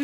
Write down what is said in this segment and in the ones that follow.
తెలంగాణ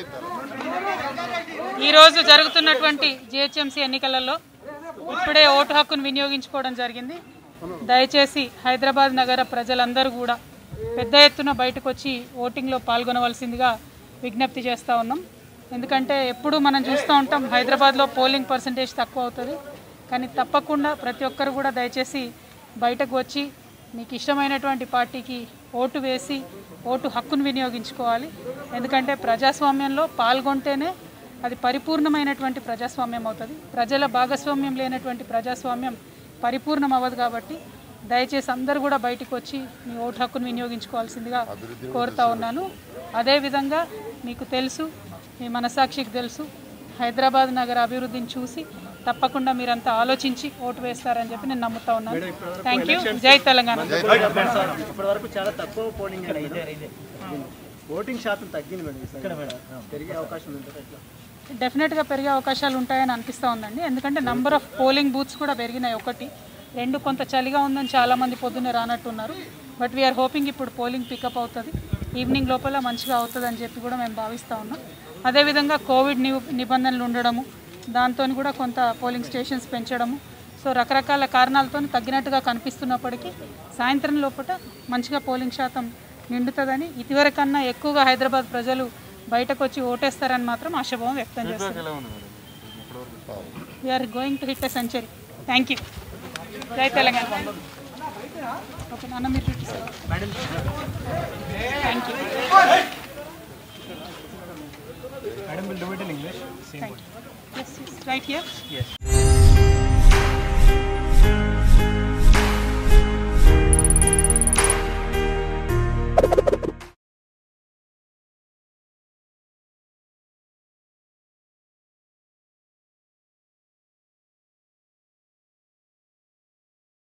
ఈరోజు జరుగుతున్నటువంటి జిహెచ్ఎంసీ ఎన్నికలలో ఇప్పుడే ఓటు హక్కును వినియోగించుకోవడం జరిగింది దయచేసి హైదరాబాద్ నగర ప్రజలందరూ కూడా పెద్ద ఎత్తున బయటకు వచ్చి ఓటింగ్లో పాల్గొనవలసిందిగా విజ్ఞప్తి చేస్తూ ఉన్నాం ఎందుకంటే ఎప్పుడు మనం చూస్తూ ఉంటాం హైదరాబాద్లో పోలింగ్ పర్సంటేజ్ తక్కువ అవుతుంది కానీ తప్పకుండా ప్రతి ఒక్కరు కూడా దయచేసి బయటకు వచ్చి మీకు ఇష్టమైనటువంటి పార్టీకి ఓటు వేసి ఓటు హక్కును వినియోగించుకోవాలి ఎందుకంటే ప్రజాస్వామ్యంలో పాల్గొంటేనే అది పరిపూర్ణమైనటువంటి ప్రజాస్వామ్యం అవుతుంది ప్రజల భాగస్వామ్యం లేనటువంటి ప్రజాస్వామ్యం పరిపూర్ణం అవ్వదు కాబట్టి దయచేసి అందరూ కూడా బయటికి వచ్చి మీ ఓటు హక్కును వినియోగించుకోవాల్సిందిగా కోరుతా ఉన్నాను అదేవిధంగా మీకు తెలుసు మీ మనసాక్షికి తెలుసు హైదరాబాద్ నగర అభివృద్ధిని చూసి తప్పకుండా మీరంతా ఆలోచించి ఓటు వేస్తారని చెప్పి నేను నమ్ముతా ఉన్నాను థ్యాంక్ యూ జై తెలంగాణ ఇప్పటి వరకు చాలా తక్కువ పోలింగ్ అండి. ఓటింగ్ శాతం తగ్గింది మేడం ఈసారి. పెరిగే అవకాశం ఉంటుంది ఎట్లా డెఫినెట్గా పెరిగే అవకాశాలు ఉంటాయని అనిపిస్తూ ఉందండి ఎందుకంటే నంబర్ ఆఫ్ పోలింగ్ బూత్స్ కూడా పెరిగినాయి ఒకటి రెండు కొంత చలిగా ఉందని చాలామంది పొద్దున్నే రానట్టున్నారు బట్ వీఆర్ హోపింగ్ ఇప్పుడు పోలింగ్ పికప్ అవుతుంది ఈవినింగ్ లోపల మంచిగా అవుతుంది అని చెప్పి కూడా మేము భావిస్తూ ఉన్నాం అదేవిధంగా కోవిడ్ ని నిబంధనలు ఉండడము దాంతో కూడా కొంత పోలింగ్ స్టేషన్స్ పెంచడము సో రకరకాల కారణాలతో తగ్గినట్టుగా కనిపిస్తున్నప్పటికీ సాయంత్రం లోపల మంచిగా పోలింగ్ శాతం నిండుతుందని ఇదివరకన్నా ఎక్కువగా హైదరాబాద్ ప్రజలు బయటకు వచ్చి ఓటేస్తారని మాత్రం ఆశాభావం వ్యక్తం చేస్తారు we are going to hit a century thank you జై తెలంగాణ ఓకే నాన్న మీరు చూపిస్తారు thank you Madam will do it in English. Same thank you right here